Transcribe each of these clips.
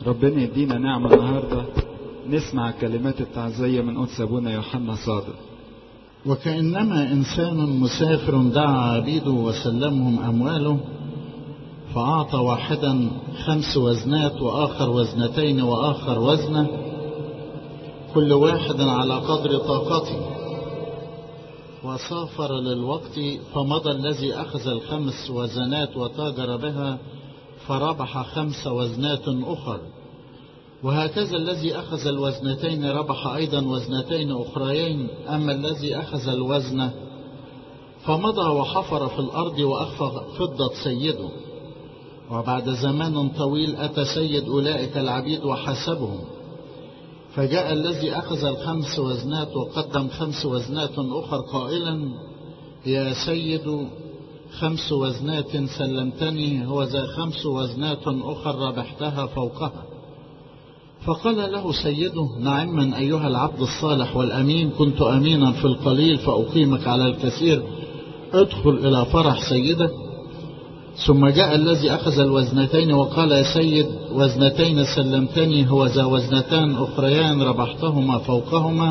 ربنا يدينا نعمة النهاردة نسمع كلمات التعزية من قدس أبونا يوحنا صادق وكأنما إنسان مسافر دعا عبيده وسلمهم أمواله فأعطى واحدا خمس وزنات وآخر وزنتين وآخر وزنة كل واحد على قدر طاقته وسافر للوقت فمضى الذي أخذ الخمس وزنات وتاجر بها فربح خمس وزنات أخر وهكذا الذي أخذ الوزنتين ربح أيضا وزنتين أخريين أما الذي أخذ الوزن فمضى وحفر في الأرض وأخفى فضة سيده وبعد زمان طويل أتى سيد أولئك العبيد وحسبهم فجاء الذي أخذ الخمس وزنات وقدم خمس وزنات أخر قائلا يا سيد خمس وزنات سلمتني هو ذا خمس وزنات أخر ربحتها فوقها فقال له سيده نعما أيها العبد الصالح والأمين كنت أمينا في القليل فأقيمك على الكثير ادخل إلى فرح سيدك ثم جاء الذي أخذ الوزنتين وقال يا سيد وزنتين سلمتني هو ذا وزنتان أخريان ربحتهما فوقهما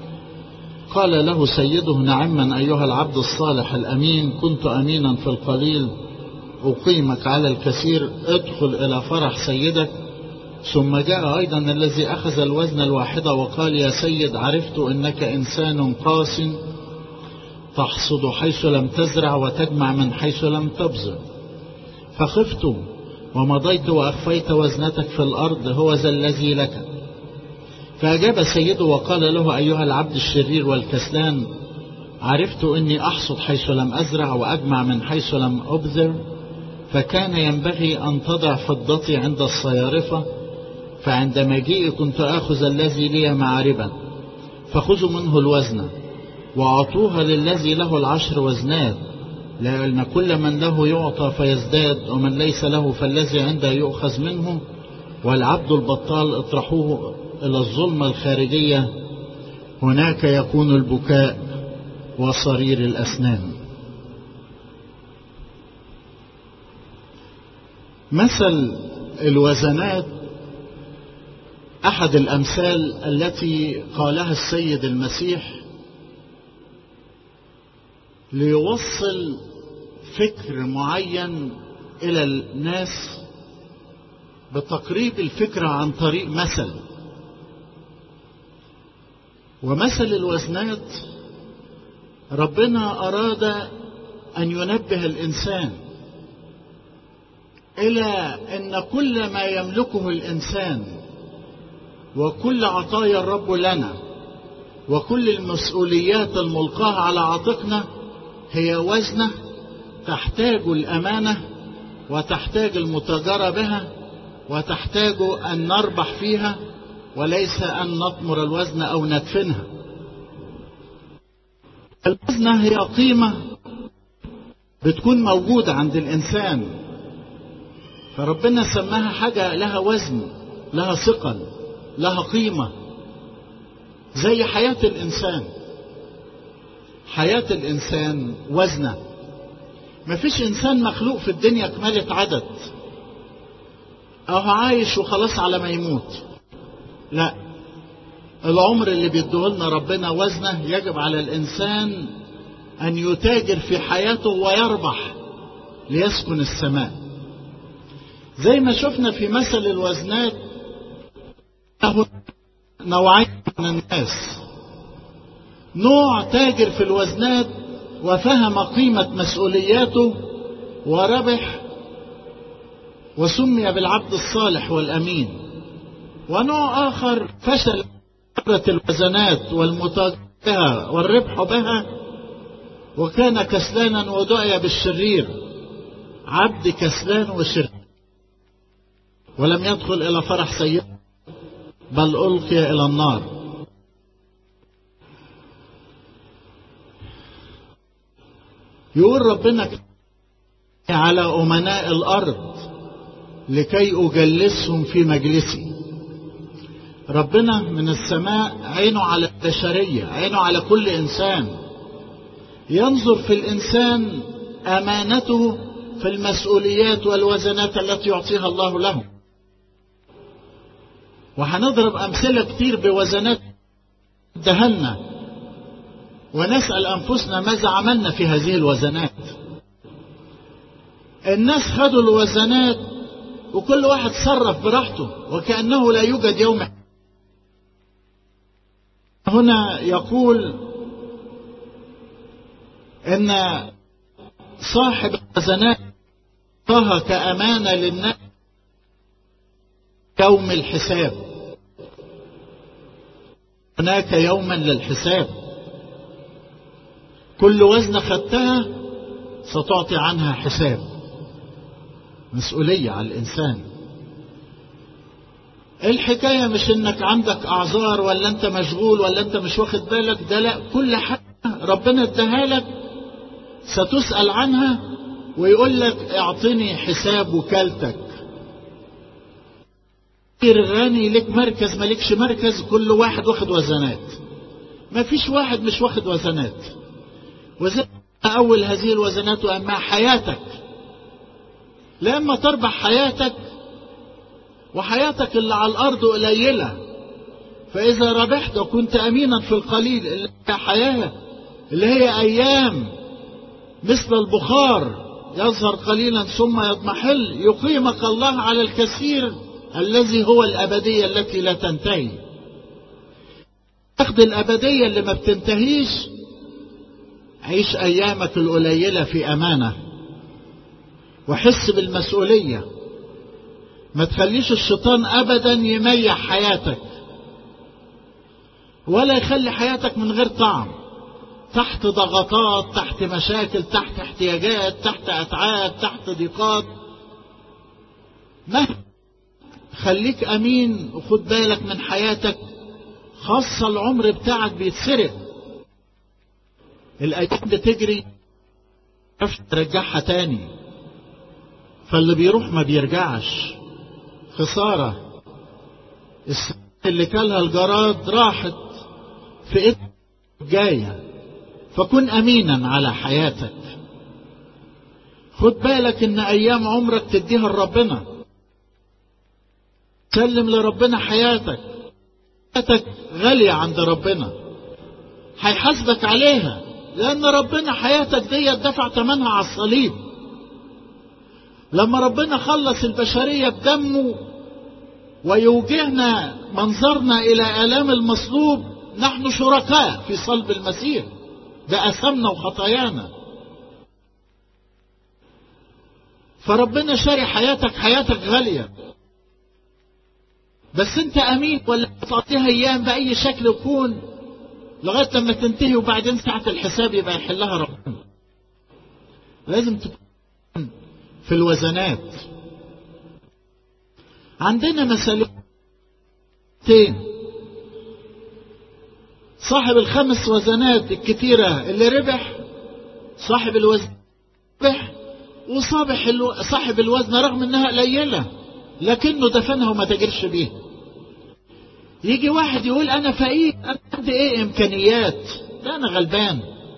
قال له سيده نعما أيها العبد الصالح الأمين كنت أمينا في القليل أقيمك على الكثير ادخل إلى فرح سيدك ثم جاء أيضا الذي أخذ الوزن الواحدة وقال يا سيد عرفت أنك إنسان قاس تحصد حيث لم تزرع وتجمع من حيث لم تبذر فخفت ومضيت وأخفيت وزنتك في الأرض هو ذا الذي لك فأجاب سيده وقال له أيها العبد الشرير والكسلان عرفت أني أحصد حيث لم أزرع وأجمع من حيث لم أبذر فكان ينبغي أن تضع فضتي عند الصيارفة فعند مجيئي كنت آخذ الذي لي معربا فخذوا منه الوزن وأعطوها للذي له العشر وزنات لأن كل من له يعطى فيزداد ومن ليس له فالذي عنده يؤخذ منه والعبد البطال اطرحوه إلى الظلمة الخارجية هناك يكون البكاء وصرير الأسنان مثل الوزنات أحد الأمثال التي قالها السيد المسيح ليوصل فكر معين إلى الناس بتقريب الفكرة عن طريق مثل ومثل الوزنات ربنا أراد أن ينبه الإنسان إلى أن كل ما يملكه الإنسان وكل عطايا الرب لنا وكل المسؤوليات الملقاة على عاتقنا هي وزنة تحتاج الأمانة وتحتاج المتاجرة بها وتحتاج أن نربح فيها وليس أن نطمر الوزن أو ندفنها الوزنة هي قيمة بتكون موجودة عند الإنسان فربنا سماها حاجة لها وزن لها ثقل لها قيمة زي حياة الإنسان حياة الإنسان وزنة مفيش إنسان مخلوق في الدنيا كمالة عدد أو عايش وخلاص على ما يموت لا العمر اللي بيديهولنا ربنا وزنه يجب على الإنسان أن يتاجر في حياته ويربح ليسكن السماء زي ما شفنا في مثل الوزنات نوعين من الناس نوع تاجر في الوزنات وفهم قيمة مسؤولياته وربح وسمي بالعبد الصالح والأمين ونوع آخر فشل الوزنات والمتاجرة بها والربح بها وكان كسلانا ودعي بالشرير عبد كسلان وشرير ولم يدخل إلى فرح سيد بل ألقي إلى النار يقول ربنا على أمناء الأرض لكي أجلسهم في مجلسي ربنا من السماء عينه على البشرية عينه على كل إنسان ينظر في الإنسان أمانته في المسؤوليات والوزنات التي يعطيها الله له وهنضرب أمثلة كتير بوزنات دهنا ونسأل أنفسنا ماذا عملنا في هذه الوزنات الناس خدوا الوزنات وكل واحد صرف براحته وكأنه لا يوجد يوم هنا يقول ان صاحب الوزنات طه كأمانة للناس يوم الحساب هناك يوما للحساب كل وزنة خدتها ستعطي عنها حساب مسؤولية على الإنسان الحكاية مش انك عندك اعذار ولا انت مشغول ولا انت مش واخد بالك ده لا كل حاجة ربنا اداها لك ستسأل عنها ويقول لك اعطني حساب وكالتك غني لك مركز مالكش مركز كل واحد واخد وزنات ما فيش واحد مش واخد وزنات وزن اول هذه الوزنات واما حياتك لما تربح حياتك وحياتك اللي على الأرض قليلة فإذا ربحت وكنت أمينا في القليل اللي هي حياة اللي هي أيام مثل البخار يظهر قليلا ثم يضمحل يقيمك الله على الكثير الذي هو الأبدية التي لا تنتهي تاخد الأبدية اللي ما بتنتهيش عيش أيامك القليلة في أمانة وحس بالمسؤولية ما تخليش الشيطان ابدا يميح حياتك ولا يخلي حياتك من غير طعم تحت ضغطات تحت مشاكل تحت احتياجات تحت اتعاب تحت ضيقات ما خليك امين وخد بالك من حياتك خاصة العمر بتاعك بيتسرق الايام بتجري مش ترجعها تاني فاللي بيروح ما بيرجعش خسارة السنة اللي كلها الجراد راحت في ايد جاية فكن امينا على حياتك خد بالك ان ايام عمرك تديها لربنا سلم لربنا حياتك حياتك غالية عند ربنا هيحاسبك عليها لان ربنا حياتك دي دفع ثمنها على الصليب لما ربنا خلص البشرية بدمه ويوجهنا منظرنا إلى آلام المصلوب نحن شركاء في صلب المسيح بأثمنا وخطايانا فربنا شاري حياتك حياتك غالية بس انت امين ولا تعطيها ايام باي شكل يكون لغايه لما تنتهي وبعدين ساعه الحساب يبقى يحلها ربنا لازم تكون في الوزنات عندنا مسألتين صاحب الخمس وزنات الكتيرة اللي ربح صاحب الوزن ربح وصابح الو... صاحب الوزن رغم انها قليلة لكنه دفنها وما تجرش بيها يجي واحد يقول انا فقير انا عندي ايه امكانيات لا انا غلبان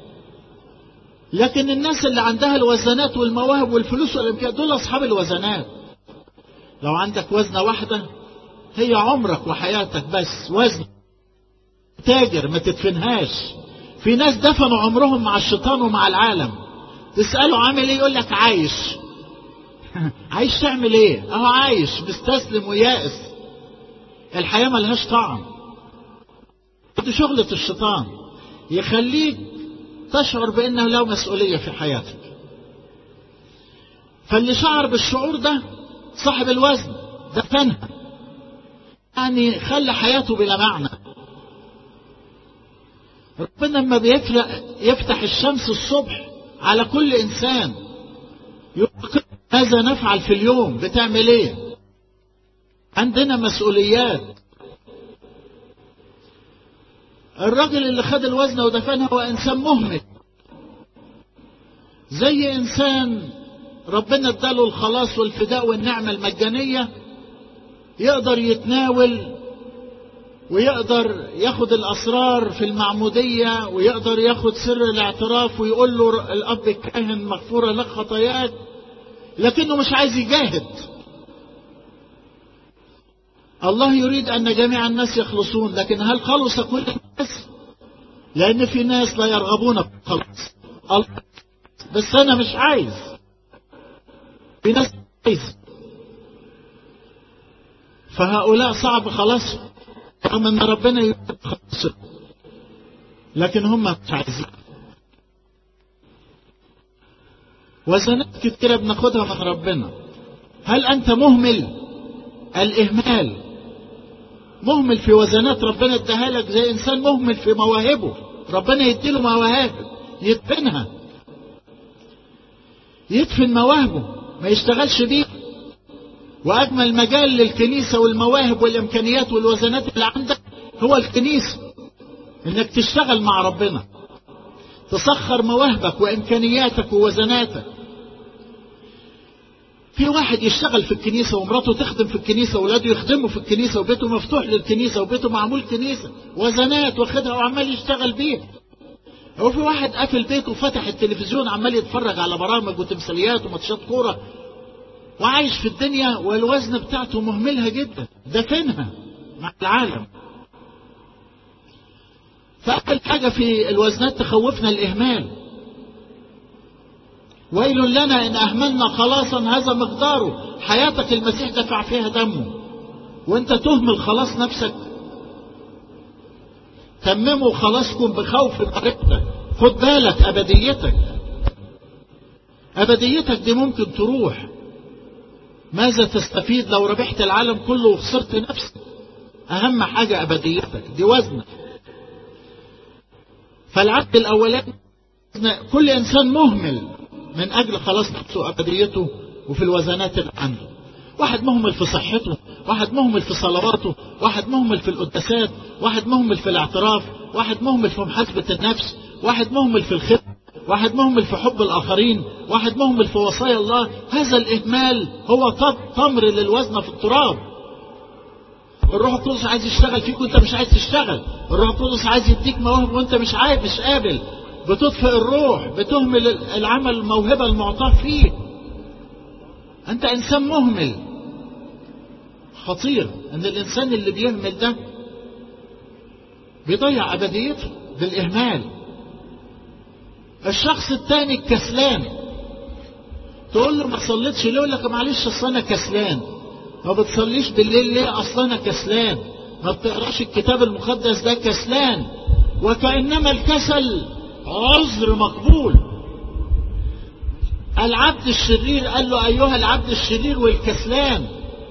لكن الناس اللي عندها الوزنات والمواهب والفلوس والامكانيات دول اصحاب الوزنات لو عندك وزنة واحدة هي عمرك وحياتك بس وزن تاجر ما تدفنهاش في ناس دفنوا عمرهم مع الشيطان ومع العالم تسأله عامل ايه يقول لك عايش عايش تعمل ايه اهو عايش مستسلم ويائس الحياة ملهاش طعم دي شغلة الشيطان يخليك تشعر بأنه له مسؤولية في حياتك فاللي شعر بالشعور ده صاحب الوزن دفنها يعني خلى حياته بلا معنى ربنا لما يفتح الشمس الصبح على كل انسان يقول ماذا نفعل في اليوم بتعمل ايه عندنا مسؤوليات الراجل اللي خد الوزن ودفنها هو انسان مهمل زي انسان ربنا اداله الخلاص والفداء والنعمة المجانية يقدر يتناول ويقدر ياخد الأسرار في المعمودية ويقدر ياخد سر الاعتراف ويقول له الأب الكاهن مغفورة لك خطاياك لكنه مش عايز يجاهد الله يريد أن جميع الناس يخلصون لكن هل خلص كل الناس لأن في ناس لا يرغبون في الخلاص الله بس أنا مش عايز في ناس عايز فهؤلاء صعب خلاص رغم ان ربنا يريد خلاص لكن هم مش عايزين وزنات كتيرة بناخدها من ربنا هل أنت مهمل الإهمال مهمل في وزنات ربنا اداها لك زي إنسان مهمل في مواهبه ربنا يديله مواهب يدفنها يدفن مواهبه ما يشتغلش بيها وأجمل مجال للكنيسة والمواهب والإمكانيات والوزنات اللي عندك هو الكنيسة إنك تشتغل مع ربنا تسخر مواهبك وإمكانياتك ووزناتك في واحد يشتغل في الكنيسة ومراته تخدم في الكنيسة وولاده يخدموا في الكنيسة وبيته مفتوح للكنيسة وبيته معمول كنيسة وزنات واخدها وعمال يشتغل بيها هو في واحد قافل بيته وفتح التلفزيون عمال يتفرج على برامج وتمثيليات وماتشات كورة وعايش في الدنيا والوزن بتاعته مهملها جدا دفنها مع العالم فأول حاجة في الوزنات تخوفنا الإهمال ويل لنا إن أهملنا خلاصا هذا مقداره حياتك المسيح دفع فيها دمه وانت تهمل خلاص نفسك تمموا خلاصكم بخوف معرفتك خد بالك أبديتك أبديتك دي ممكن تروح ماذا تستفيد لو ربحت العالم كله وخسرت نفسك أهم حاجة أبديتك دي وزنك فالعبد الأولاني كل إنسان مهمل من أجل خلاص نفسه أبديته وفي الوزنات اللي عنده واحد مهمل في صحته واحد مهمل في صلواته واحد مهمل في القداسات واحد مهمل في الاعتراف واحد مهمل في محاسبة النفس واحد مهمل في الخدمة واحد مهمل في حب الآخرين واحد مهمل في وصايا الله هذا الإهمال هو تمر للوزن في التراب الروح القدس عايز يشتغل فيك وانت مش عايز تشتغل الروح القدس عايز يديك مواهب وانت مش عايز مش قابل بتطفئ الروح بتهمل العمل الموهبة المعطاة فيه انت انسان مهمل خطير ان الانسان اللي بيهمل ده بيضيع ابديته بالاهمال الشخص الثاني الكسلان تقول له ما صليتش ليه يقول لك معلش اصل انا كسلان ما بتصليش بالليل ليه اصل انا كسلان ما بتقراش الكتاب المقدس ده كسلان وكانما الكسل عذر مقبول العبد الشرير قال له ايها العبد الشرير والكسلان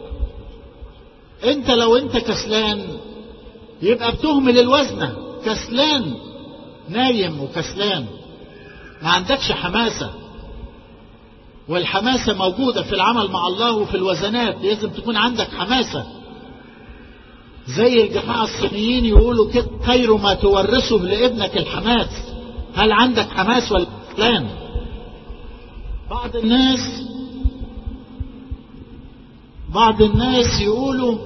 انت لو انت كسلان يبقى بتهمل الوزنة كسلان نايم وكسلان ما عندكش حماسة والحماسة موجودة في العمل مع الله وفي الوزنات لازم تكون عندك حماسة زي الجماعة الصينيين يقولوا كده خير ما تورثه لابنك الحماس هل عندك حماس ولا كسلان بعض الناس بعض الناس يقولوا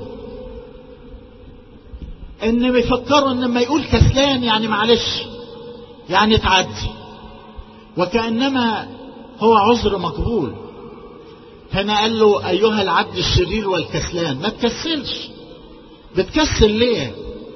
ان بيفكروا ان لما يقول كسلان يعني معلش يعني تعدي وكأنما هو عذر مقبول هنا قال له أيها العبد الشرير والكسلان ما تكسلش بتكسل ليه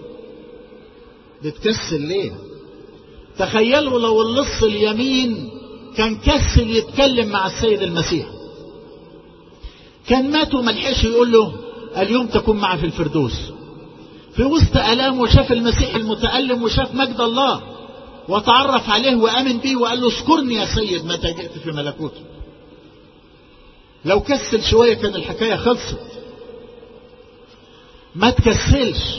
بتكسل ليه تخيلوا لو اللص اليمين كان كسل يتكلم مع السيد المسيح كان مات وملحقش يقول له اليوم تكون معي في الفردوس في وسط ألام وشاف المسيح المتألم وشاف مجد الله وتعرف عليه وآمن به وقال له اذكرني يا سيد متى جئت في ملكوتي لو كسل شوية كان الحكاية خلصت ما تكسلش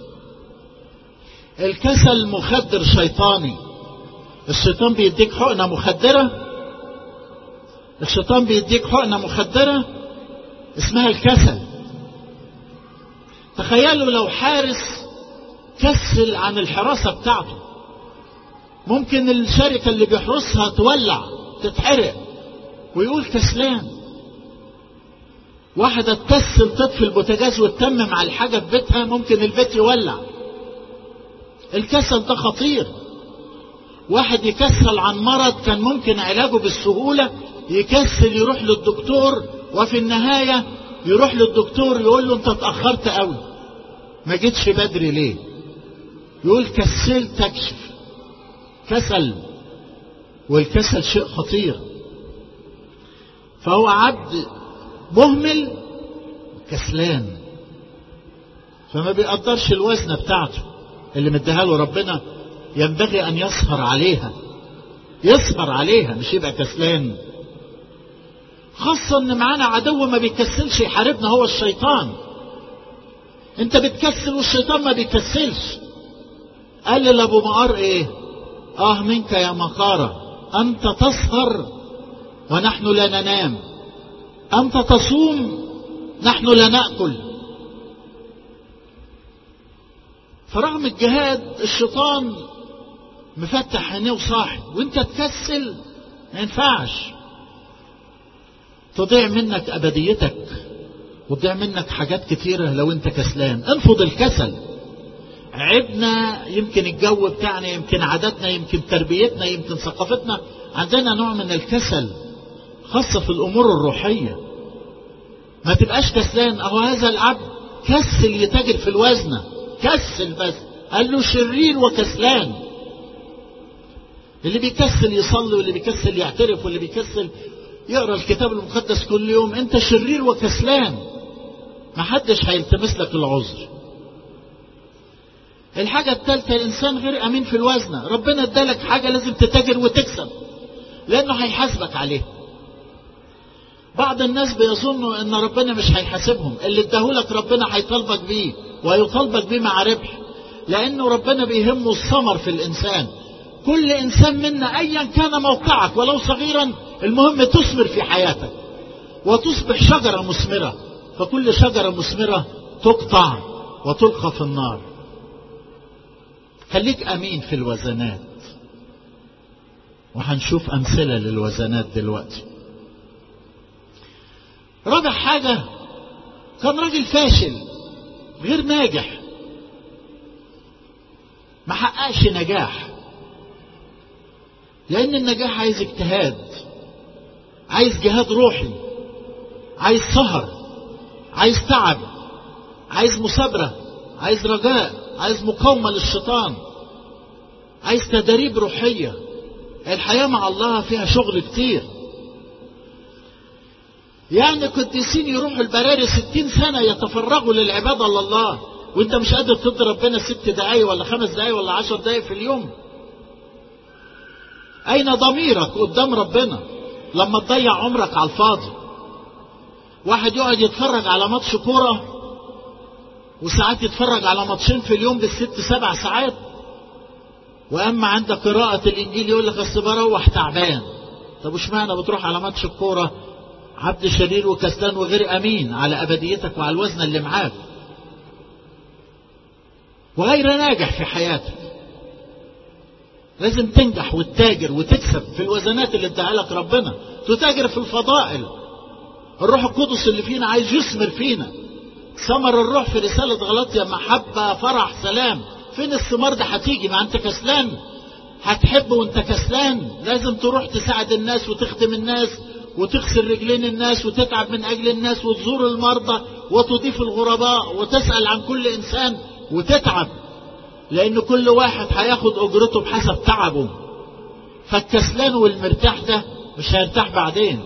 الكسل مخدر شيطاني الشيطان بيديك حقنة مخدرة الشيطان بيديك حقنة مخدرة اسمها الكسل تخيلوا لو حارس كسل عن الحراسة بتاعته ممكن الشركة اللي بيحرسها تولع تتحرق ويقول كسلان واحدة تكسل تطفي البوتاجاز وتتمم على الحاجة في بيتها ممكن البيت يولع الكسل ده خطير واحد يكسل عن مرض كان ممكن علاجه بالسهولة يكسل يروح للدكتور وفي النهاية يروح للدكتور يقول له انت اتأخرت قوي ما جيتش بدري ليه يقول كسلت اكشف كسل والكسل شيء خطير فهو عبد مهمل كسلان فما بيقدرش الوزنة بتاعته اللي مديها له ربنا ينبغي ان يسهر عليها يسهر عليها مش يبقى كسلان خاصة ان معانا عدو ما بيكسلش يحاربنا هو الشيطان انت بتكسل والشيطان ما بيكسلش قال لابو مقار ايه اه منك يا مقارة انت تسهر ونحن لا ننام انت تصوم نحن لا نأكل فرغم الجهاد الشيطان مفتح عينيه وصاحي وانت تكسل ما ينفعش تضيع منك ابديتك وتضيع منك حاجات كتيرة لو انت كسلان انفض الكسل عيبنا يمكن الجو بتاعنا يمكن عاداتنا يمكن تربيتنا يمكن ثقافتنا عندنا نوع من الكسل خاصة في الامور الروحية ما تبقاش كسلان اهو هذا العبد كسل يتاجر في الوزنة كسل بس قال له شرير وكسلان اللي بيكسل يصلي واللي بيكسل يعترف واللي بيكسل يقرا الكتاب المقدس كل يوم انت شرير وكسلان محدش هيلتمس لك العذر الحاجة الثالثة الإنسان غير أمين في الوزنة ربنا ادالك حاجة لازم تتاجر وتكسب لأنه هيحاسبك عليه بعض الناس بيظنوا ان ربنا مش هيحاسبهم اللي اداهولك ربنا هيطالبك بيه وهيطالبك بيه مع ربح لانه ربنا بيهمه الثمر في الانسان كل انسان منا ايا كان موقعك ولو صغيرا المهم تثمر في حياتك وتصبح شجرة مثمرة فكل شجرة مثمرة تقطع وتلقى في النار خليك امين في الوزنات وهنشوف امثلة للوزنات دلوقتي رابع حاجة كان راجل فاشل غير ناجح ما حققش نجاح لأن النجاح عايز اجتهاد عايز جهاد روحي عايز سهر عايز تعب عايز مثابرة عايز رجاء عايز مقاومة للشيطان عايز تدريب روحية الحياة مع الله فيها شغل كتير يعني قديسين يروحوا البراري ستين سنة يتفرغوا للعبادة لله وانت مش قادر تدي ربنا ست دقايق ولا خمس دقايق ولا عشر دقايق في اليوم اين ضميرك قدام ربنا لما تضيع عمرك على الفاضي واحد يقعد يتفرج على ماتش كورة وساعات يتفرج على ماتشين في اليوم بالست سبع ساعات واما عند قراءة الانجيل يقول لك اصل بروح تعبان طب وش معنى بتروح على ماتش الكورة عبد شرير وكسلان وغير امين على ابديتك وعلى الوزن اللي معاك وغير ناجح في حياتك لازم تنجح وتتاجر وتكسب في الوزنات اللي اداها لك ربنا تتاجر في الفضائل الروح القدس اللي فينا عايز يثمر فينا ثمر الروح في رسالة غلطية محبة فرح سلام فين الثمار ده هتيجي ما انت كسلان هتحب وانت كسلان لازم تروح تساعد الناس وتخدم الناس وتغسل رجلين الناس وتتعب من أجل الناس وتزور المرضى وتضيف الغرباء وتسأل عن كل إنسان وتتعب لأن كل واحد هياخد أجرته بحسب تعبه فالكسلان والمرتاح ده مش هيرتاح بعدين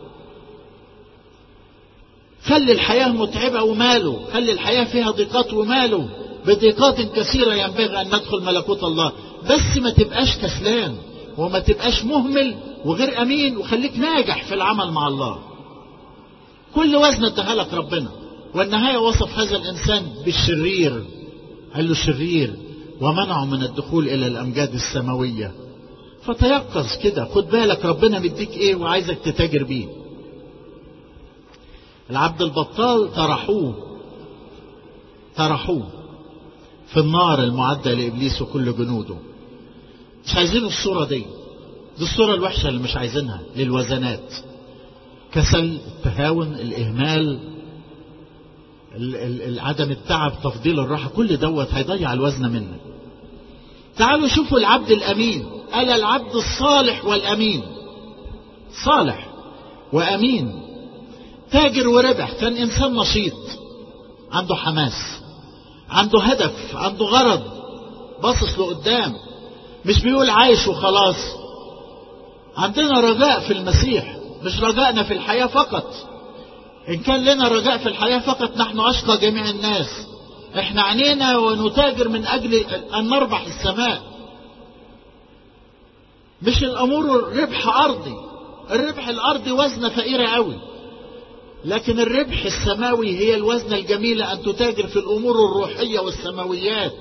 خلي الحياة متعبة وماله خلي الحياة فيها ضيقات وماله بضيقات كثيرة ينبغي أن ندخل ملكوت الله بس ما تبقاش كسلان وما تبقاش مهمل وغير أمين وخليك ناجح في العمل مع الله كل وزن اداها لك ربنا والنهاية وصف هذا الإنسان بالشرير قال له شرير ومنعه من الدخول إلى الأمجاد السماوية فتيقظ كده خد بالك ربنا مديك إيه وعايزك تتاجر بيه العبد البطال طرحوه طرحوه في النار المعدة لإبليس وكل جنوده مش عايزين الصورة دي دي الصورة الوحشة اللي مش عايزينها للوزنات كسل التهاون الإهمال عدم التعب تفضيل الراحة كل دوت هيضيع الوزن منك تعالوا شوفوا العبد الأمين قال العبد الصالح والأمين صالح وأمين تاجر وربح كان إنسان نشيط عنده حماس عنده هدف عنده غرض باصص لقدام مش بيقول عايش وخلاص عندنا رجاء في المسيح مش رجائنا في الحياة فقط إن كان لنا رجاء في الحياة فقط نحن أشقى جميع الناس احنا عنينا ونتاجر من أجل أن نربح السماء مش الأمور الربح أرضي الربح الأرضي وزنة فقيرة قوي لكن الربح السماوي هي الوزنة الجميلة أن تتاجر في الأمور الروحية والسماويات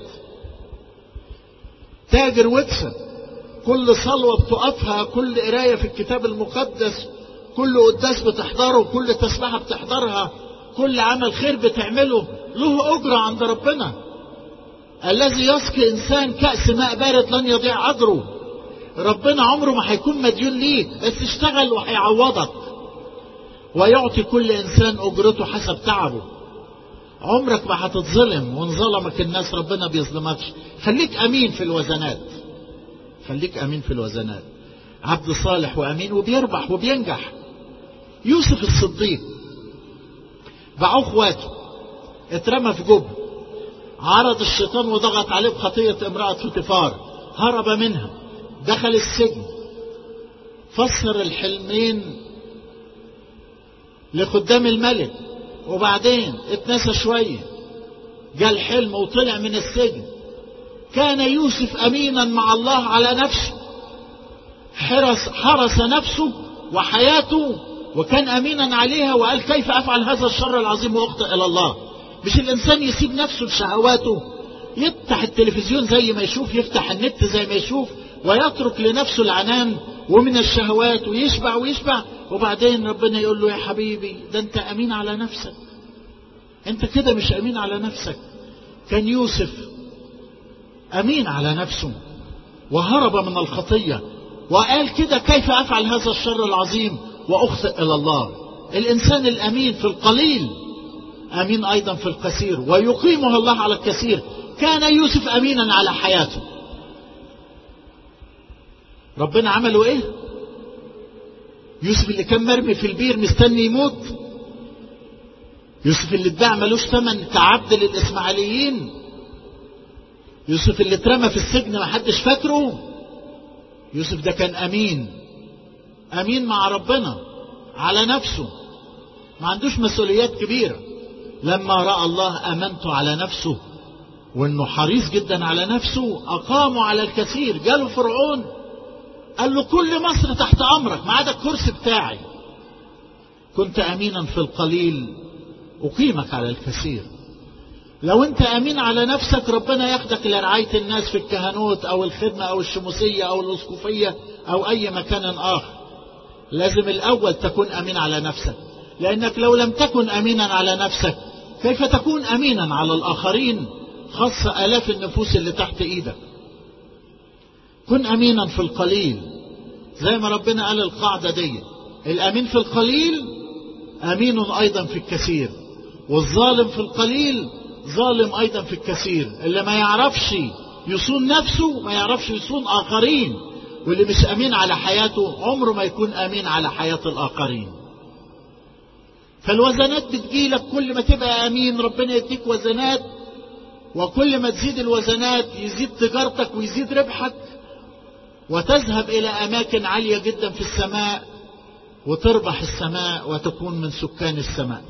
تاجر واكسب كل صلوة بتقفها كل قراية في الكتاب المقدس كل قداس بتحضره كل تسبحة بتحضرها كل عمل خير بتعمله له أجرة عند ربنا الذي يسقي إنسان كأس ماء بارد لن يضيع أجره ربنا عمره ما هيكون مديون ليك بس اشتغل وهيعوضك ويعطي كل إنسان أجرته حسب تعبه عمرك ما هتتظلم وان ظلمك الناس ربنا بيظلمكش خليك أمين في الوزنات خليك أمين في الوزنات عبد صالح وأمين وبيربح وبينجح يوسف الصديق باعوه اخواته اترمى في جب عرض الشيطان وضغط عليه بخطية امرأة فطفار هرب منها دخل السجن فسر الحلمين لخدام الملك وبعدين اتنسى شوية جاء الحلم وطلع من السجن كان يوسف أمينا مع الله على نفسه حرس, حرس نفسه وحياته وكان أمينا عليها وقال كيف أفعل هذا الشر العظيم وأخطئ إلى الله مش الإنسان يسيب نفسه لشهواته يفتح التلفزيون زي ما يشوف يفتح النت زي ما يشوف ويترك لنفسه العنان ومن الشهوات ويشبع ويشبع وبعدين ربنا يقول له يا حبيبي ده انت امين على نفسك انت كده مش امين على نفسك كان يوسف امين على نفسه وهرب من الخطيه وقال كده كيف افعل هذا الشر العظيم واخطئ الى الله الانسان الامين في القليل امين ايضا في الكثير ويقيمها الله على الكثير كان يوسف امينا على حياته ربنا عمله ايه يوسف اللي كان مرمي في البير مستني يموت يوسف اللي اتباع ملوش ثمن كعبد للاسماعيليين يوسف اللي اترمى في السجن ما حدش فاكره يوسف ده كان امين امين مع ربنا على نفسه ما عندوش مسؤوليات كبيره لما راى الله امنته على نفسه وانه حريص جدا على نفسه اقاموا على الكثير جاله فرعون قال له كل مصر تحت امرك ما عدا الكرسي بتاعي كنت امينا في القليل اقيمك على الكثير لو انت امين على نفسك ربنا ياخدك لرعاية الناس في الكهنوت او الخدمة او الشموسية او الاسقفية او اي مكان اخر لازم الاول تكون امين على نفسك لانك لو لم تكن امينا على نفسك كيف تكون امينا على الاخرين خاصة الاف النفوس اللي تحت ايدك كن امينا في القليل زي ما ربنا قال القاعدة دي الامين في القليل امين ايضا في الكثير والظالم في القليل ظالم ايضا في الكثير اللي ما يعرفش يصون نفسه ما يعرفش يصون اخرين واللي مش امين على حياته عمره ما يكون امين على حياة الاخرين فالوزنات بتجيلك كل ما تبقى امين ربنا يديك وزنات وكل ما تزيد الوزنات يزيد تجارتك ويزيد ربحك وتذهب الى اماكن عالية جدا في السماء وتربح السماء وتكون من سكان السماء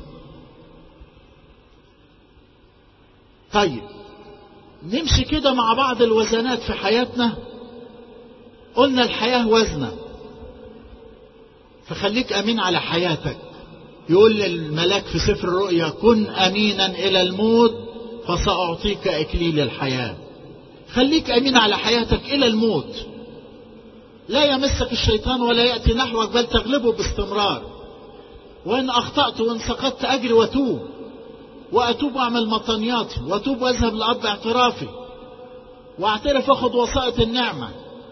طيب نمشي كده مع بعض الوزنات في حياتنا قلنا الحياة وزنة فخليك أمين على حياتك يقول للملاك في سفر الرؤيا كن أمينا إلى الموت فسأعطيك إكليل الحياة خليك أمين على حياتك إلى الموت لا يمسك الشيطان ولا يأتي نحوك بل تغلبه باستمرار وإن أخطأت وإن سقطت أجري وأتوب وأتوب وأعمل مطنياتي وأتوب وأذهب لأب اعترافي وأعترف أخذ وسائط النعمة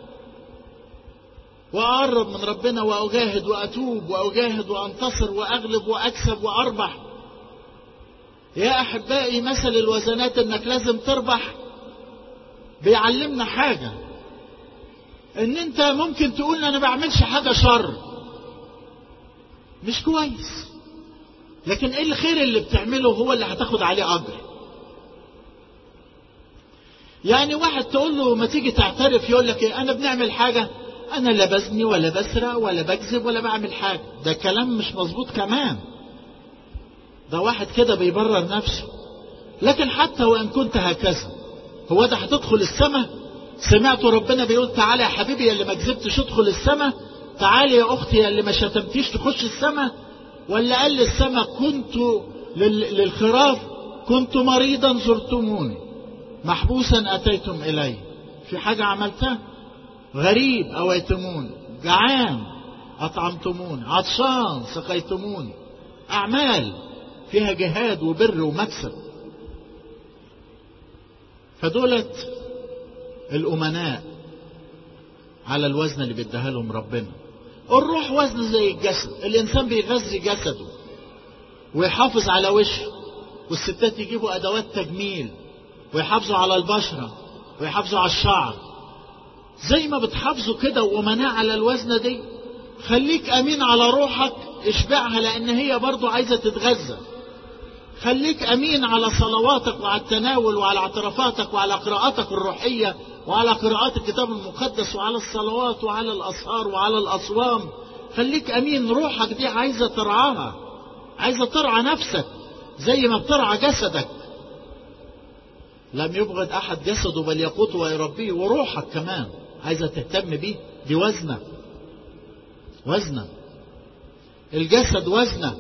وأقرب من ربنا وأجاهد وأتوب وأجاهد وأنتصر وأغلب وأكسب وأربح يا أحبائي مثل الوزنات إنك لازم تربح بيعلمنا حاجة إن أنت ممكن تقول أنا بعملش حاجة شر مش كويس لكن ايه الخير اللي بتعمله هو اللي هتاخد عليه اجر يعني واحد تقول له ما تيجي تعترف يقول لك ايه انا بنعمل حاجة انا لا بزني ولا بسرق ولا بكذب ولا بعمل حاجة ده كلام مش مظبوط كمان ده واحد كده بيبرر نفسه لكن حتى وان كنت هكذا هو ده هتدخل السماء سمعت ربنا بيقول تعالى يا حبيبي يا اللي ما كذبتش ادخل السماء تعالي يا اختي يا اللي ما شتمتيش تخش السماء ولا قال للسماء كنت للخراف كنت مريضا زرتموني محبوسا اتيتم الي في حاجه عملتها غريب اويتموني جعان اطعمتموني عطشان سقيتموني اعمال فيها جهاد وبر ومكسب فدولت الأمناء على الوزن اللي بيديها لهم ربنا الروح وزن زي الجسد الإنسان بيغذي جسده ويحافظ على وشه والستات يجيبوا أدوات تجميل ويحافظوا على البشرة ويحافظوا على الشعر زي ما بتحافظوا كده وأمناء على الوزنة دي خليك أمين على روحك اشبعها لأن هي برضو عايزة تتغذى خليك أمين على صلواتك وعلى التناول وعلى اعترافاتك وعلى قراءاتك الروحية وعلى قراءات الكتاب المقدس وعلى الصلوات وعلى الأسهار وعلى الأصوام خليك أمين روحك دي عايزة ترعاها عايزة ترعى نفسك زي ما بترعى جسدك لم يبغض أحد جسده بل يقوته ويربيه وروحك كمان عايزة تهتم بيه دي وزنة وزنة الجسد وزنه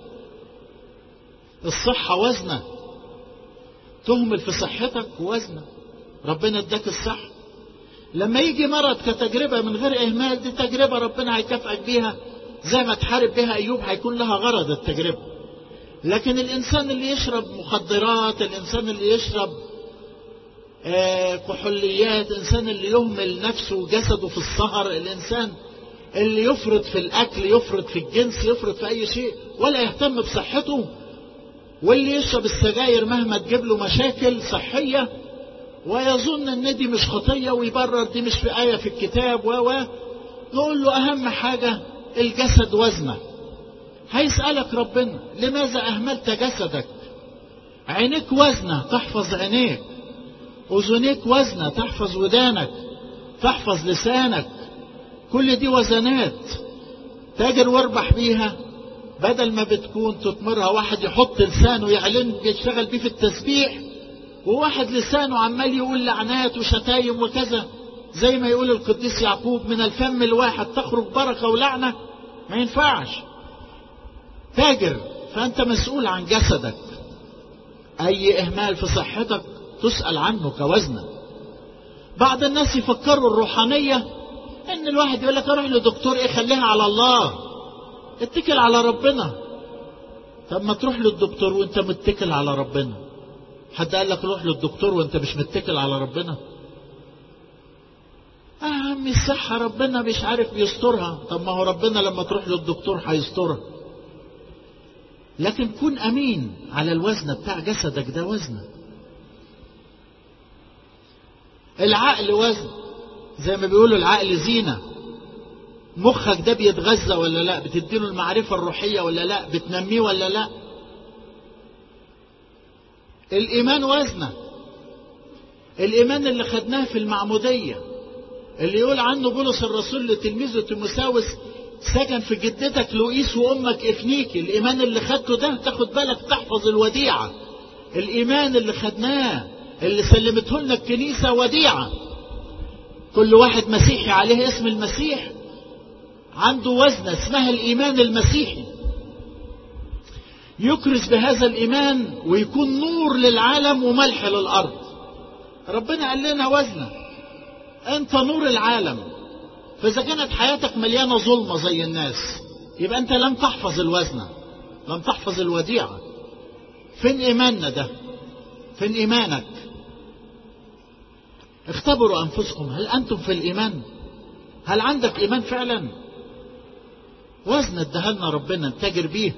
الصحة وزنة تهمل في صحتك وزنة ربنا اداك الصحة لما يجي مرض كتجربة من غير إهمال دي تجربة ربنا هيكافئك بيها زي ما تحارب بها أيوب هيكون لها غرض التجربة لكن الإنسان اللي يشرب مخدرات الإنسان اللي يشرب آه كحوليات الإنسان اللي يهمل نفسه وجسده في السهر الإنسان اللي يفرط في الأكل يفرط في الجنس يفرط في أي شيء ولا يهتم بصحته واللي يشرب السجاير مهما تجيب له مشاكل صحية ويظن ان دي مش خطية ويبرر دي مش في آية في الكتاب و نقول له أهم حاجة الجسد وزنه هيسألك ربنا لماذا أهملت جسدك عينيك وزنة تحفظ عينيك أذنيك وزنة تحفظ ودانك تحفظ لسانك كل دي وزنات تاجر واربح بيها بدل ما بتكون تطمرها واحد يحط لسانه يعلن يشتغل بيه في التسبيح وواحد لسانه عمال يقول لعنات وشتايم وكذا زي ما يقول القديس يعقوب من الفم الواحد تخرج بركة ولعنة ما ينفعش تاجر فأنت مسؤول عن جسدك أي إهمال في صحتك تسأل عنه كوزنة بعض الناس يفكروا الروحانية إن الواحد يقول لك أروح لدكتور إيه خليها على الله اتكل على ربنا طب ما تروح للدكتور وانت متكل على ربنا حد قال لك روح للدكتور وانت مش متكل على ربنا أهم الصحة ربنا مش عارف بيسترها طب ما هو ربنا لما تروح للدكتور هيسترها لكن كن أمين على الوزن بتاع جسدك ده وزنه العقل وزن زي ما بيقولوا العقل زينة مخك ده بيتغذى ولا لا بتديله المعرفة الروحية ولا لا بتنميه ولا لا الإيمان وزنه الإيمان اللي خدناه في المعمودية اللي يقول عنه بولس الرسول لتلميذه تيموساوس سكن في جدتك لوئيس وأمك إفنيكي الإيمان اللي خدته ده تاخد بالك تحفظ الوديعة الإيمان اللي خدناه اللي سلمته لنا الكنيسة وديعة كل واحد مسيحي عليه اسم المسيح عنده وزنة اسمها الإيمان المسيحي يكرز بهذا الإيمان ويكون نور للعالم وملح للأرض ربنا قال لنا وزنة أنت نور العالم فإذا كانت حياتك مليانة ظلمة زي الناس يبقى أنت لم تحفظ الوزنة لم تحفظ الوديعة فين إيماننا ده فين إيمانك اختبروا أنفسكم هل أنتم في الإيمان هل عندك إيمان فعلا وزن ادهلنا ربنا نتاجر بيه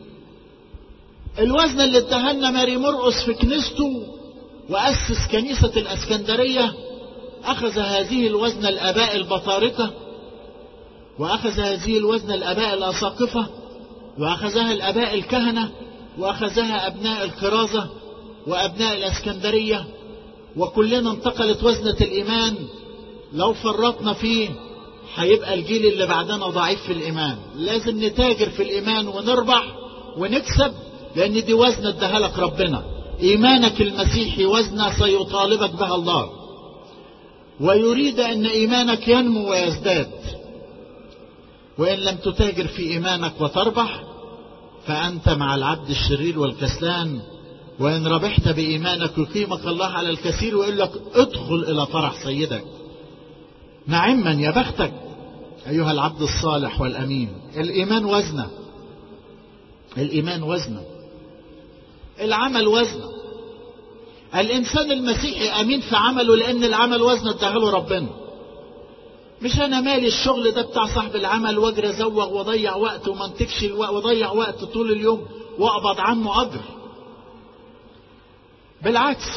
الوزن اللي ادهلنا ماري مرقس في كنيسته وأسس كنيسة الأسكندرية أخذ هذه الوزن الآباء البطاركة وأخذ هذه الوزن الآباء الأساقفة وأخذها الآباء الكهنة وأخذها أبناء الكرازة وأبناء الأسكندرية وكلنا انتقلت وزنة الإيمان لو فرطنا فيه هيبقى الجيل اللي بعدنا ضعيف في الإيمان لازم نتاجر في الإيمان ونربح ونكسب لأن دي وزنة اداها لك ربنا إيمانك المسيحي وزنة سيطالبك بها الله ويريد أن إيمانك ينمو ويزداد وإن لم تتاجر في إيمانك وتربح فأنت مع العبد الشرير والكسلان وإن ربحت بإيمانك يقيمك الله على الكثير ويقول لك ادخل إلى فرح سيدك نعما يا بختك أيها العبد الصالح والأمين الإيمان وزنه الإيمان وزنه العمل وزنه الإنسان المسيحي أمين في عمله لأن العمل وزنه اداهله ربنا مش أنا مالي الشغل ده بتاع صاحب العمل واجري أزوغ وأضيع وقت وما انتجش الوقت وأضيع وقت طول اليوم وأقبض عنه أجر بالعكس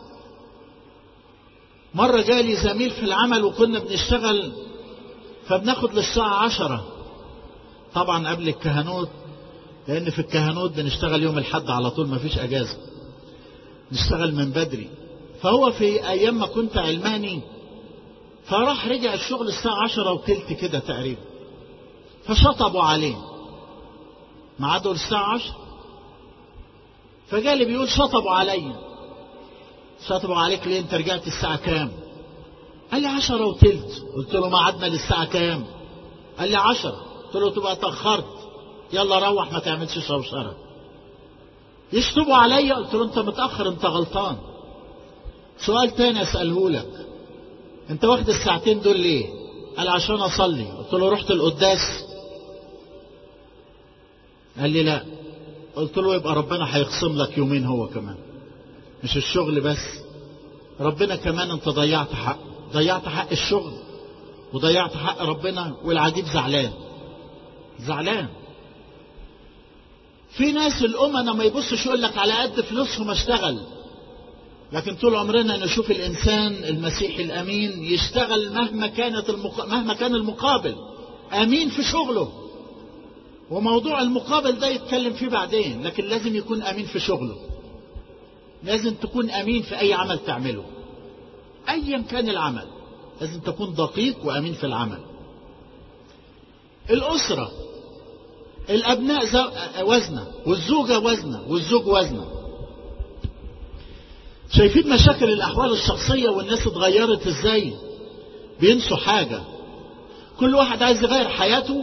مرة جالي زميل في العمل وكنا بنشتغل فبناخد للساعة عشرة طبعا قبل الكهنوت لأن في الكهنوت بنشتغل يوم الحد على طول مفيش أجازة نشتغل من بدري فهو في أيام ما كنت علماني فراح رجع الشغل الساعة عشرة وتلت كده تقريبا فشطبوا عليه ميعاده الساعة عشرة فجالي بيقول شطبوا عليا شطبوا عليك ليه انت رجعت الساعة كام قال لي عشرة وتلت قلت له ميعادنا للساعة كام قال لي عشرة قلت له تبقى اتأخرت يلا روح ما تعملش شوشرة يشطبوا عليا قلت له انت متأخر انت غلطان سؤال تاني اسأله لك انت واخد الساعتين دول ليه قال عشان اصلي قلت له رحت القداس قال لي لا قلت له يبقى ربنا هيقسم لك يومين هو كمان مش الشغل بس ربنا كمان انت ضيعت حق ضيعت حق الشغل وضيعت حق ربنا والعجيب زعلان زعلان في ناس الأمنا ما يبصش يقول لك على قد فلوسهم اشتغل لكن طول عمرنا نشوف الإنسان المسيحي الأمين يشتغل مهما كانت المق... مهما كان المقابل أمين في شغله وموضوع المقابل ده يتكلم فيه بعدين لكن لازم يكون أمين في شغله لازم تكون أمين في أي عمل تعمله أيا كان العمل لازم تكون دقيق وأمين في العمل الأسرة الأبناء وزنة والزوجة وزنة والزوج وزنة شايفين مشاكل الأحوال الشخصية والناس اتغيرت ازاي بينسوا حاجة كل واحد عايز يغير حياته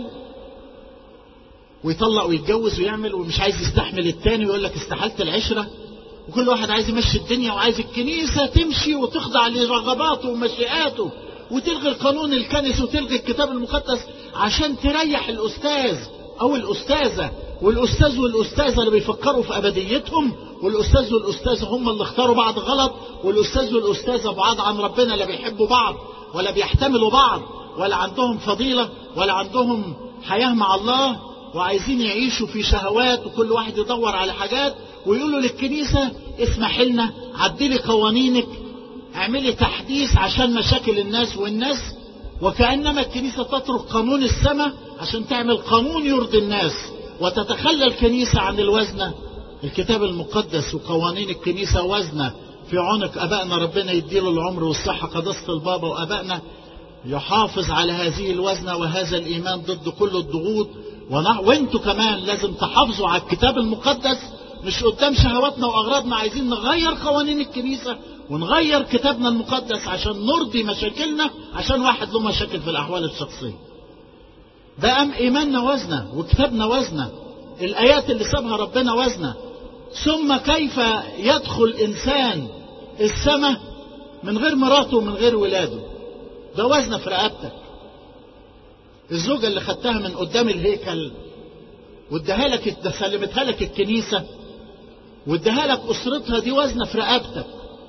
ويطلق ويتجوز ويعمل ومش عايز يستحمل التاني ويقول لك استحلت العشرة وكل واحد عايز يمشي الدنيا وعايز الكنيسة تمشي وتخضع لرغباته ومشيئاته وتلغي القانون الكنسي وتلغي الكتاب المقدس عشان تريح الأستاذ أو الأستاذة والأستاذ والأستاذة اللي بيفكروا في أبديتهم والأستاذ والأستاذة هم اللي اختاروا بعض غلط والأستاذ والأستاذة بعاد عن ربنا لا بيحبوا بعض ولا بيحتملوا بعض ولا عندهم فضيلة ولا عندهم حياة مع الله وعايزين يعيشوا في شهوات وكل واحد يدور على حاجات ويقولوا للكنيسة اسمح لنا عدلي قوانينك اعملي تحديث عشان مشاكل الناس والناس وكأنما الكنيسة تترك قانون السماء عشان تعمل قانون يرضي الناس وتتخلى الكنيسة عن الوزنة الكتاب المقدس وقوانين الكنيسة وزنة في عنق أبائنا ربنا يديله العمر والصحة قداسة البابا وأبائنا يحافظ على هذه الوزنة وهذا الإيمان ضد كل الضغوط وانتوا كمان لازم تحافظوا على الكتاب المقدس مش قدام شهواتنا وأغراضنا عايزين نغير قوانين الكنيسة ونغير كتابنا المقدس عشان نرضي مشاكلنا عشان واحد له مشاكل في الأحوال الشخصية ده أم إيماننا وزنة وكتابنا وزنة الآيات اللي سابها ربنا وزنة ثم كيف يدخل إنسان السماء من غير مراته ومن غير ولاده ده وزنة في رقبتك الزوجة اللي خدتها من قدام الهيكل واداها لك سلمتها لك الكنيسة واداها لك أسرتها دي وزنة في رقبتك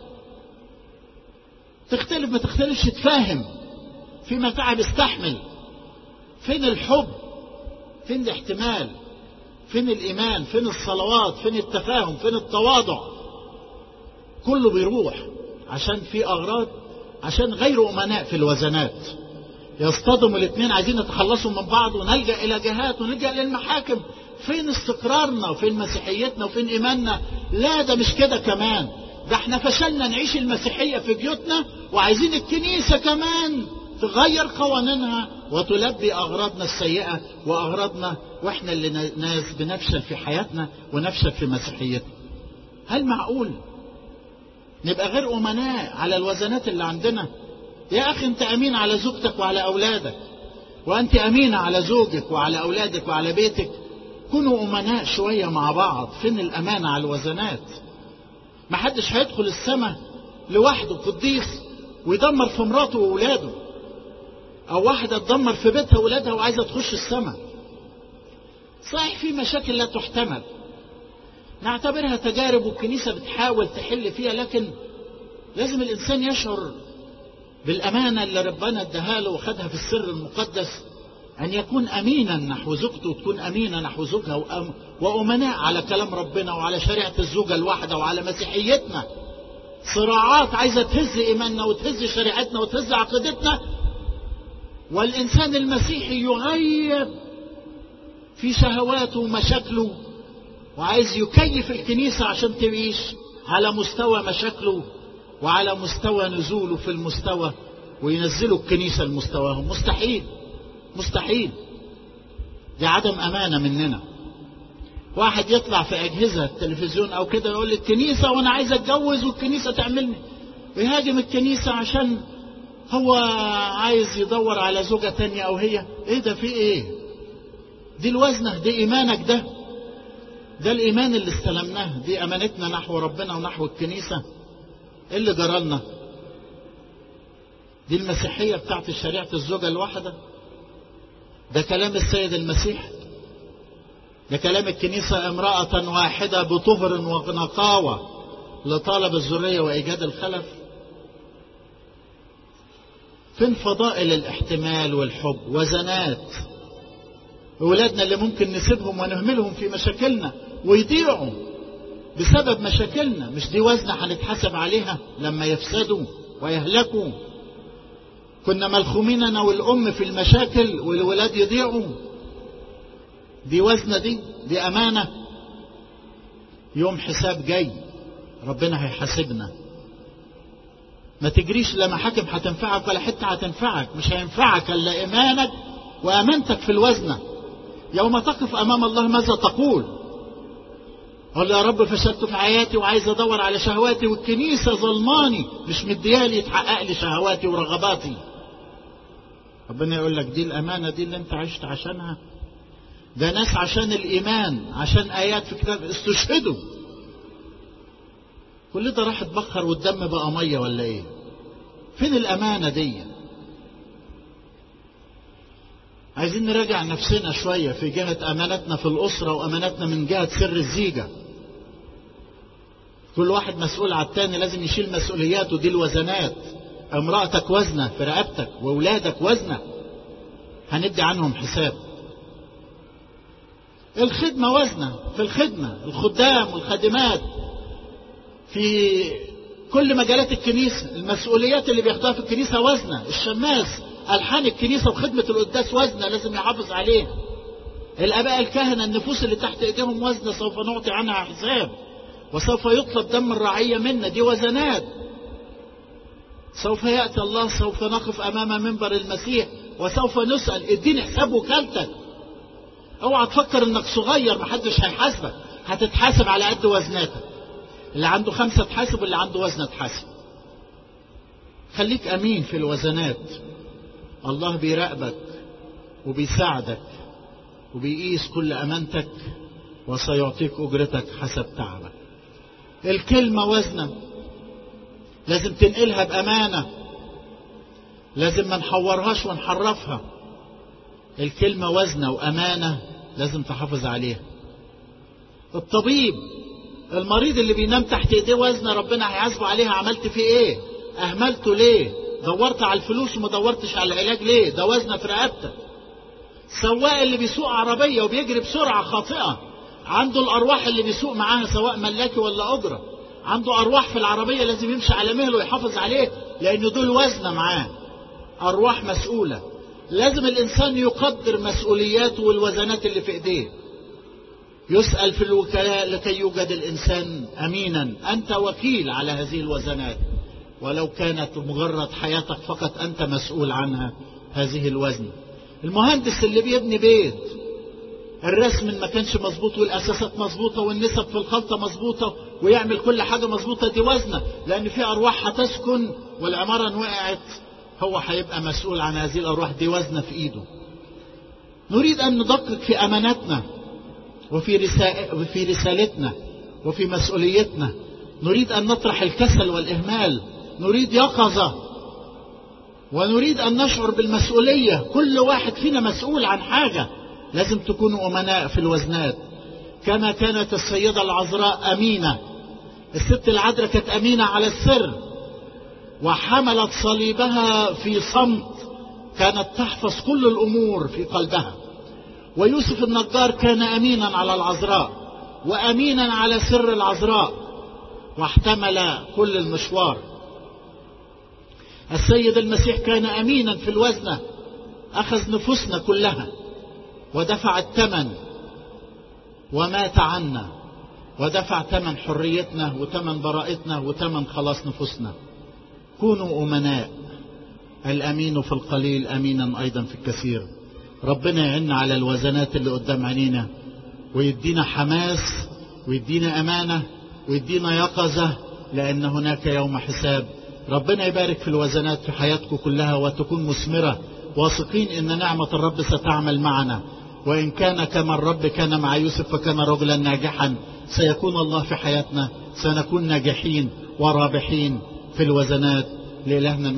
تختلف ما تختلفش تفاهم في متاعب استحمل فين الحب فين الاحتمال فين الإيمان فين الصلوات فين التفاهم فين التواضع كله بيروح عشان في أغراض عشان غير أمناء في الوزنات يصطدموا الاثنين عايزين يتخلصوا من بعض ونلجأ إلى جهات ونلجأ للمحاكم فين استقرارنا وفين مسيحيتنا وفين إيماننا لا ده مش كده كمان ده احنا فشلنا نعيش المسيحية في بيوتنا وعايزين الكنيسة كمان تغير قوانينها وتلبي أغراضنا السيئة وأغراضنا وإحنا اللي ناس بنفشل في حياتنا ونفشل في مسيحيتنا هل معقول نبقى غير أمناء على الوزنات اللي عندنا يا أخي أنت أمين على زوجتك وعلى أولادك وأنت أمينة على زوجك وعلى أولادك وعلى بيتك كونوا أمناء شوية مع بعض فين الأمانة على الوزنات ما حدش هيدخل السماء لوحده قديس ويدمر في مراته وأولاده أو واحدة تدمر في بيتها وولادها وعايزة تخش السماء صحيح في مشاكل لا تحتمل نعتبرها تجارب والكنيسة بتحاول تحل فيها لكن لازم الإنسان يشعر بالأمانة اللي ربنا اداها له وخدها في السر المقدس أن يكون أمينا نحو زوجته وتكون أمينة نحو زوجها وأمناء على كلام ربنا وعلى شريعة الزوجة الواحدة وعلى مسيحيتنا صراعات عايزة تهز إيماننا وتهز شريعتنا وتهز عقيدتنا والإنسان المسيحي يغيب في شهواته ومشاكله وعايز يكيف الكنيسة عشان تعيش على مستوى مشاكله وعلى مستوى نزوله في المستوى وينزلوا الكنيسة لمستواهم مستحيل مستحيل دي عدم أمانة مننا واحد يطلع في أجهزة التلفزيون أو كده يقول الكنيسة وأنا عايز أتجوز والكنيسة تعملني ويهاجم الكنيسة عشان هو عايز يدور على زوجة تانية أو هي إيه ده في إيه دي الوزنة دي إيمانك ده ده الإيمان اللي استلمناه دي أمانتنا نحو ربنا ونحو الكنيسة إيه اللي جرالنا دي المسيحية بتاعت شريعة الزوجة الواحدة ده كلام السيد المسيح ده كلام الكنيسة امرأة واحدة بطهر ونقاوة لطالب الذرية وإيجاد الخلف فين فضائل الاحتمال والحب وزنات أولادنا اللي ممكن نسيبهم ونهملهم في مشاكلنا ويضيعوا بسبب مشاكلنا مش دي وزنة هنتحاسب عليها لما يفسدوا ويهلكوا كنا ملخومين أنا والأم في المشاكل والولاد يضيعوا دي وزنة دي دي أمانة يوم حساب جاي ربنا هيحاسبنا ما تجريش لا محاكم هتنفعك ولا حتة هتنفعك مش هينفعك إلا إيمانك وأمانتك في الوزنة يوم تقف أمام الله ماذا تقول قال يا رب فشلت في حياتي وعايز أدور على شهواتي والكنيسة ظلماني مش مديالي يتحقق لي شهواتي ورغباتي ربنا يقول لك دي الأمانة دي اللي أنت عشت عشانها ده ناس عشان الإيمان عشان آيات في كتاب استشهدوا كل ده راح اتبخر والدم بقى مية ولا ايه فين الأمانة دي عايزين نراجع نفسنا شوية في جهة أمانتنا في الأسرة وأمانتنا من جهة سر الزيجة كل واحد مسؤول على التاني لازم يشيل مسؤولياته دي الوزنات امرأتك وزنة في رقبتك وأولادك وزنة هندي عنهم حساب الخدمة وزنة في الخدمة الخدام والخادمات في كل مجالات الكنيسة المسؤوليات اللي بياخدوها في الكنيسة وزنة الشماس ألحان الكنيسة وخدمة القداس وزنة لازم يحافظ عليها الآباء الكهنة النفوس اللي تحت إيديهم وزنة سوف نعطي عنها حساب وسوف يطلب دم الرعية منا دي وزنات سوف يأتي الله سوف نقف أمام منبر المسيح وسوف نسأل اديني حساب وكالتك اوعى تفكر انك صغير محدش هيحاسبك هتتحاسب على قد وزناتك اللي عنده خمسة تحاسب واللي عنده وزنة تحاسب خليك أمين في الوزنات الله بيراقبك وبيساعدك وبيقيس كل أمانتك وسيعطيك أجرتك حسب تعبك الكلمة وزنة لازم تنقلها بأمانة لازم ما نحورهاش ونحرفها الكلمة وزنة وأمانة لازم تحافظ عليها الطبيب المريض اللي بينام تحت ايديه وزنة ربنا هيحاسبه عليها عملت فيه ايه اهملته ليه دورت على الفلوس وما دورتش على العلاج ليه ده وزنة في رقبتك السواق اللي بيسوق عربية وبيجري بسرعة خاطئة عنده الأرواح اللي بيسوق معاها سواء ملاكي ولا أجرة عنده أرواح في العربية لازم يمشي على مهله ويحافظ عليه لأن دول وزنة معاه أرواح مسؤولة لازم الإنسان يقدر مسؤولياته والوزنات اللي في إيديه يسأل في الوكلاء لكي يوجد الإنسان أمينا أنت وكيل على هذه الوزنات ولو كانت مجرد حياتك فقط أنت مسؤول عنها هذه الوزن المهندس اللي بيبني بيت الرسم ما كانش مظبوط والاساسات مظبوطه والنسب في الخلطه مظبوطه ويعمل كل حاجه مظبوطه دي وزنه لان في ارواح هتسكن والعماره ان وقعت هو هيبقى مسؤول عن هذه الارواح دي وزنه في ايده. نريد ان ندقق في اماناتنا وفي رسا... وفي رسالتنا وفي مسؤوليتنا نريد ان نطرح الكسل والاهمال نريد يقظه ونريد ان نشعر بالمسؤوليه كل واحد فينا مسؤول عن حاجه لازم تكونوا أمناء في الوزنات كما كانت السيدة العذراء أمينة الست العذراء كانت أمينة على السر وحملت صليبها في صمت كانت تحفظ كل الأمور في قلبها ويوسف النجار كان أمينا على العذراء وأمينا على سر العذراء واحتمل كل المشوار السيد المسيح كان أمينا في الوزنة أخذ نفوسنا كلها ودفع الثمن ومات عنا ودفع ثمن حريتنا وثمن براءتنا وثمن خلاص نفوسنا كونوا أمناء الأمين في القليل أمينا أيضا في الكثير ربنا يعنا على الوزنات اللي قدام عينينا ويدينا حماس ويدينا أمانة ويدينا يقظة لأن هناك يوم حساب ربنا يبارك في الوزنات في حياتكم كلها وتكون مثمرة واثقين ان نعمة الرب ستعمل معنا وان كان كما الرب كان مع يوسف فكان رجلا ناجحا سيكون الله في حياتنا سنكون ناجحين ورابحين في الوزنات لإلهنا